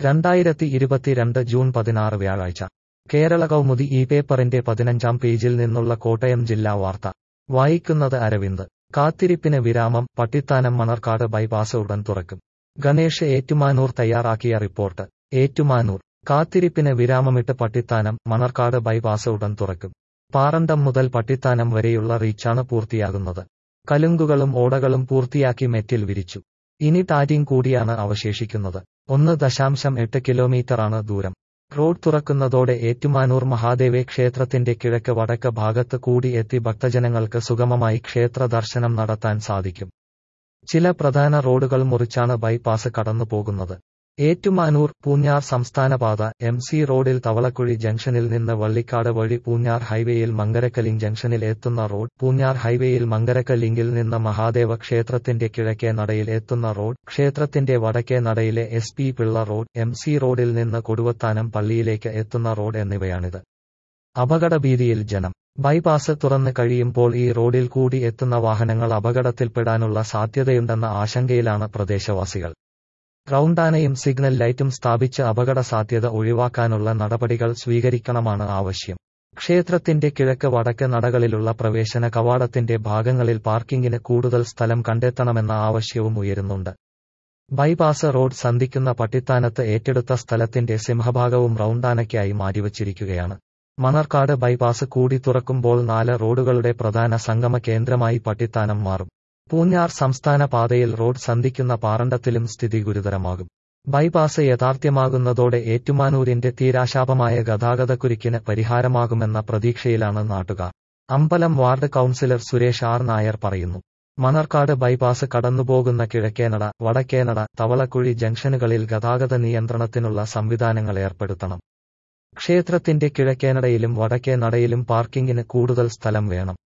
രണ്ടായിരത്തി ഇരുപത്തിരണ്ട് ജൂൺ പതിനാറ് വ്യാഴാഴ്ച കേരള കൗമുദി ഈ പേപ്പറിന്റെ പതിനഞ്ചാം പേജിൽ നിന്നുള്ള കോട്ടയം ജില്ലാ വാർത്ത വായിക്കുന്നത് അരവിന്ദ് കാത്തിരിപ്പിന് വിരാമം പട്ടിത്താനം മണർക്കാട് ബൈപ്പാസ് ഉടൻ തുറക്കും ഗണേഷ് ഏറ്റുമാനൂർ തയ്യാറാക്കിയ റിപ്പോർട്ട് ഏറ്റുമാനൂർ കാത്തിരിപ്പിന് വിരാമമിട്ട് പട്ടിത്താനം മണർക്കാട് ബൈപ്പാസ് ഉടൻ തുറക്കും പാറണ്ടം മുതൽ പട്ടിത്താനം വരെയുള്ള റീച്ചാണ് പൂർത്തിയാകുന്നത് കലുങ്കുകളും ഓടകളും പൂർത്തിയാക്കി മെറ്റിൽ വിരിച്ചു ഇനി ടാറ്റിംഗ് കൂടിയാണ് അവശേഷിക്കുന്നത് ഒന്ന് ദശാംശം എട്ട് കിലോമീറ്ററാണ് ദൂരം റോഡ് തുറക്കുന്നതോടെ ഏറ്റുമാനൂർ മഹാദേവേ ക്ഷേത്രത്തിന്റെ കിഴക്ക് വടക്ക് ഭാഗത്ത് കൂടി എത്തി ഭക്തജനങ്ങൾക്ക് സുഗമമായി ക്ഷേത്ര ദർശനം നടത്താൻ സാധിക്കും ചില പ്രധാന റോഡുകൾ മുറിച്ചാണ് ബൈപ്പാസ് കടന്നു പോകുന്നത് ഏറ്റുമാനൂർ പൂഞ്ഞാർ സംസ്ഥാനപാത എം സി റോഡിൽ തവളക്കുഴി ജംഗ്ഷനിൽ നിന്ന് വള്ളിക്കാട് വഴി പൂഞ്ഞാർ ഹൈവേയിൽ മങ്കരക്കലിംഗ് ജംഗ്ഷനിൽ എത്തുന്ന റോഡ് പൂഞ്ഞാർ ഹൈവേയിൽ മങ്കരക്കലിംഗിൽ നിന്ന് മഹാദേവ ക്ഷേത്രത്തിന്റെ കിഴക്കേ നടയിൽ എത്തുന്ന റോഡ് ക്ഷേത്രത്തിന്റെ വടക്കേ നടയിലെ S P Pillai road M C റോഡിൽ നിന്ന് കൊടുവത്താനം പള്ളിയിലേക്ക് എത്തുന്ന റോഡ് എന്നിവയാണിത് അപകടഭീതിയിൽ ജനം ബൈപ്പാസ് തുറന്ന് കഴിയുമ്പോൾ ഈ റോഡിൽ കൂടി എത്തുന്ന വാഹനങ്ങൾ അപകടത്തിൽപ്പെടാനുള്ള സാധ്യതയുണ്ടെന്ന ആശങ്കയിലാണ് പ്രദേശവാസികൾ റൗണ്ടാനയും സിഗ്നൽ ലൈറ്റും സ്ഥാപിച്ച് അപകട സാധ്യത ഒഴിവാക്കാനുള്ള നടപടികൾ സ്വീകരിക്കണമാണ് ആവശ്യം ക്ഷേത്രത്തിന്റെ കിഴക്ക് വടക്ക് നടകളിലുള്ള പ്രവേശന കവാടത്തിന്റെ ഭാഗങ്ങളിൽ പാർക്കിങ്ങിന് കൂടുതൽ സ്ഥലം കണ്ടെത്തണമെന്ന ആവശ്യവും ഉയരുന്നുണ്ട് ബൈപ്പാസ് റോഡ് സന്ധിക്കുന്ന പട്ടിത്താനത്ത് ഏറ്റെടുത്ത സ്ഥലത്തിന്റെ സിംഹഭാഗവും റൗണ്ടാനയ്ക്കായി മാറ്റിവച്ചിരിക്കുകയാണ് മണർക്കാട് ബൈപ്പാസ് കൂടി തുറക്കുമ്പോൾ നാല് റോഡുകളുടെ പ്രധാന സംഗമ കേന്ദ്രമായി പട്ടിത്താനം മാറും പൂഞ്ഞാർ സംസ്ഥാന പാതയിൽ റോഡ് സന്ധിക്കുന്ന പാറണ്ടത്തിലും സ്ഥിതി ഗുരുതരമാകും ബൈപ്പാസ് യാഥാർത്ഥ്യമാകുന്നതോടെ ഏറ്റുമാനൂരിന്റെ തീരാശാപമായ ഗതാഗതക്കുരുക്കിന് പരിഹാരമാകുമെന്ന പ്രതീക്ഷയിലാണ് നാട്ടുകാർ അമ്പലം ward councillor Suresh R Nair പറയുന്നു മണർക്കാട് ബൈപ്പാസ് കടന്നുപോകുന്ന കിഴക്കേനട വടക്കേനട തവളക്കുഴി ജംഗ്ഷനുകളിൽ ഗതാഗത നിയന്ത്രണത്തിനുള്ള സംവിധാനങ്ങൾ ഏർപ്പെടുത്തണം ക്ഷേത്രത്തിന്റെ കിഴക്കേനടയിലും വടക്കേ നടയിലും പാർക്കിങ്ങിന് കൂടുതൽ സ്ഥലം വേണം